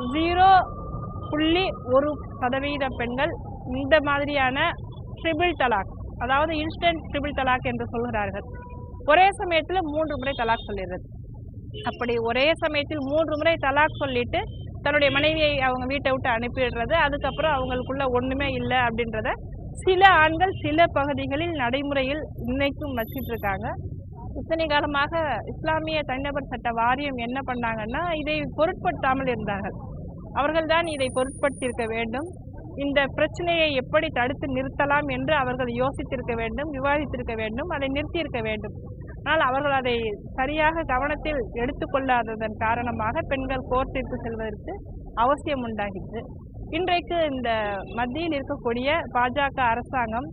zero புள்ளி ஒரு சதவீத பெண்கள் இந்த மாதிரியான ட்ரிபிள் தலாக் அதாவது இன்ஸ்டன்ட் ட்ரிபிள் தலாக் என்று சொல்கிறார்கள் ஒரே சமயத்தில் மூன்று முறை தலாக் சொல்லிடுறது அப்படி ஒரே சமயத்தில் மூன்று முறை தலாக் சொல்லிட்டு தன்னுடைய மனைவியை அவங்க வீட்டை விட்டு அனுப்பிடுறது அதுக்கப்புறம் அவங்களுக்குள்ள ஒண்ணுமே இல்லை அப்படின்றத சில ஆண்கள் சில பகுதிகளில் நடைமுறையில் இன்னைக்கும் வச்சிட்டு இருக்காங்க இத்தனை காலமாக இஸ்லாமிய தனிநபர் சட்ட வாரியம் என்ன பண்ணாங்கன்னா இதை பொருட்படுத்தாமல் இருந்தார்கள் அவர்கள்தான் இதை பொருட்படுத்தியிருக்க வேண்டும் இந்த பிரச்சனையை எப்படி தடுத்து நிறுத்தலாம் என்று அவர்கள் யோசித்திருக்க வேண்டும் விவாதித்திருக்க வேண்டும் அதை நிறுத்தியிருக்க வேண்டும் ஆனால் அவர்கள் அதை சரியாக கவனத்தில் எடுத்துக்கொள்ளாததன் காரணமாக பெண்கள் கோர்ட்டிற்கு செல்வதற்கு அவசியம் உண்டாகிற்று இன்றைக்கு இந்த மத்தியில் இருக்கக்கூடிய பாஜக அரசாங்கம்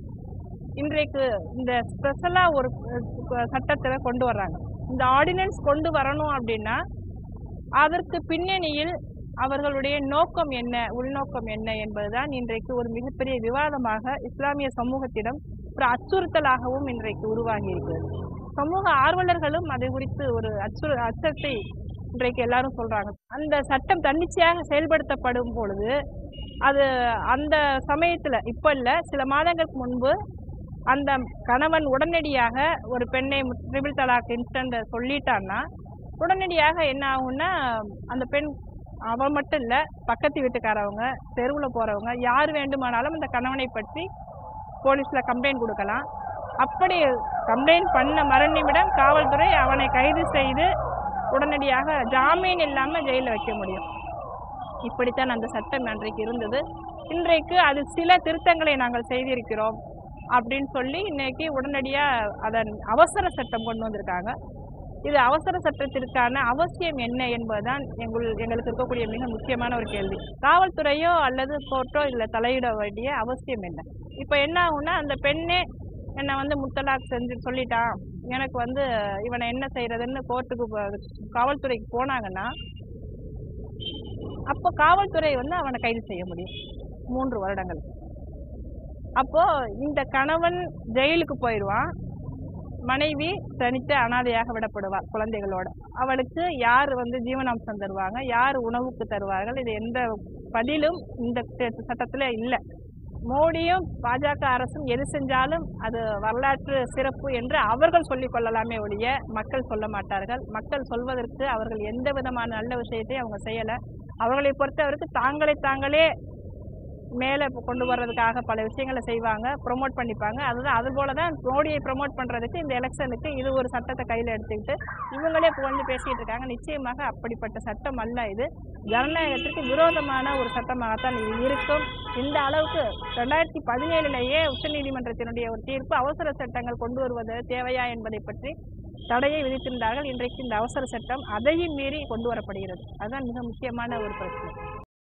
இன்றைக்கு இந்த ஸ்பெஷலாக ஒரு அஹ், சட்டத்தை கொண்டு வர்றாங்க இந்த ஆர்டினன்ஸ் கொண்டு வரணும் அப்படின்னா அதற்கு பின்னணியில் அவர்களுடைய நோக்கம் என்ன உள்நோக்கம் என்ன என்பதுதான் இன்றைக்கு ஒரு மிகப்பெரிய விவாதமாக இஸ்லாமிய சமூகத்திடம் ஒரு அச்சுறுத்தலாகவும் இன்றைக்கு உருவாகி இருக்கிறது சமூக ஆர்வலர்களும் அதை குறித்து ஒரு அச்சுறு அச்சத்தை இன்றைக்கு எல்லாரும் சொல்றாங்க அந்த சட்டம் தன்னிச்சையாக செயல்படுத்தப்படும் பொழுது அது அந்த சமயத்துல இப்ப இல்ல சில மாதங்களுக்கு முன்பு அந்த கணவன் உடனடியாக ஒரு பெண்ணை ட்ரிபிள் தலாக் இன்ஸ்டன்ட் சொல்லிட்டான்னா உடனடியாக என்ன ஆகும்னா அந்த பெண் அவ மட்டும் இல்ல பக்கத்து வீட்டுக்காரவங்க தெருவுல போறவங்க யார் வேண்டுமானாலும் அந்த கணவனை பற்றி போலீஸ்ல கம்ப்ளைண்ட் கொடுக்கலாம் அப்படி கம்ப்ளைண்ட் பண்ண மறுநிமிடம் காவல்துறை அவனை கைது செய்து உடனடியாக ஜாமீன் இல்லாம ஜெயில வைக்க முடியும் இப்படித்தான் அந்த சட்டம் அன்றைக்கு இருந்தது இன்றைக்கு அது சில திருத்தங்களை நாங்கள் செய்திருக்கிறோம் அப்படின்னு சொல்லி இன்னைக்கு உடனடியா அதன் அவசர சட்டம் கொண்டு வந்திருக்காங்க இது அவசர சட்டத்திற்கான அவசியம் என்ன என்பதுதான் எங்கள் எங்களுக்கு இருக்கக்கூடிய மிக முக்கியமான ஒரு கேள்வி காவல்துறையோ அல்லது கோர்ட்டோ இதுல தலையிட வேண்டிய அவசியம் என்ன இப்போ என்ன ஆகும்னா அந்த பெண்ணே என்னை வந்து முத்தலாக் செஞ்சு சொல்லிட்டான் எனக்கு வந்து இவனை என்ன செய்யறதுன்னு கோர்ட்டுக்கு போ- காவல்துறைக்கு போனாங்கன்னா அப்போ காவல்துறை வந்து அவனை கைது செய்ய முடியும் மூன்று வருடங்கள் அப்போ இந்த கணவன் ஜெயிலுக்கு போயிடுவான் மனைவி தனித்து அனாதையாக விடப்படுவார் குழந்தைகளோட அவளுக்கு யார் வந்து ஜீவனாம்சம் தருவாங்க யார் உணவுக்கு தருவார்கள் இது எந்த பதிலும் இந்த ச- சட்டத்துல இல்லை மோடியும் பாஜக அரசும் எது செஞ்சாலும் அது வரலாற்று சிறப்பு என்று அவர்கள் சொல்லிக் கொள்ளலாமே ஒழிய மக்கள் சொல்ல மாட்டார்கள் மக்கள் சொல்வதற்கு அவர்கள் எந்த விதமான நல்ல விஷயத்தையும் அவங்க செய்யல அவர்களை பொறுத்தவரைக்கு தாங்களை தாங்களே மேலே கொண்டு வர்றதுக்காக பல விஷயங்களை செய்வாங்க ப்ரொமோட் பண்ணிப்பாங்க அதுதான் அது போல தான் மோடியை ப்ரொமோட் பண்ணுறதுக்கு இந்த எலெக்ஷனுக்கு இது ஒரு சட்டத்தை கையில் எடுத்துக்கிட்டு இவங்களே புகழ்ந்து பேசிக்கிட்டு இருக்காங்க நிச்சயமாக அப்படிப்பட்ட சட்டம் அல்ல இது ஜனநாயகத்திற்கு விரோதமான ஒரு சட்டமாகத்தான் இது இருக்கும் இந்த அளவுக்கு ரெண்டாயிரத்தி பதினேழுலேயே உச்சநீதிமன்றத்தினுடைய ஒரு தீர்ப்பு அவசர சட்டங்கள் கொண்டு வருவது தேவையா என்பதை பற்றி தடையை விதித்திருந்தார்கள் இன்றைக்கு இந்த அவசர சட்டம் அதையும் மீறி கொண்டு வரப்படுகிறது அதுதான் மிக முக்கியமான ஒரு பிரச்சனை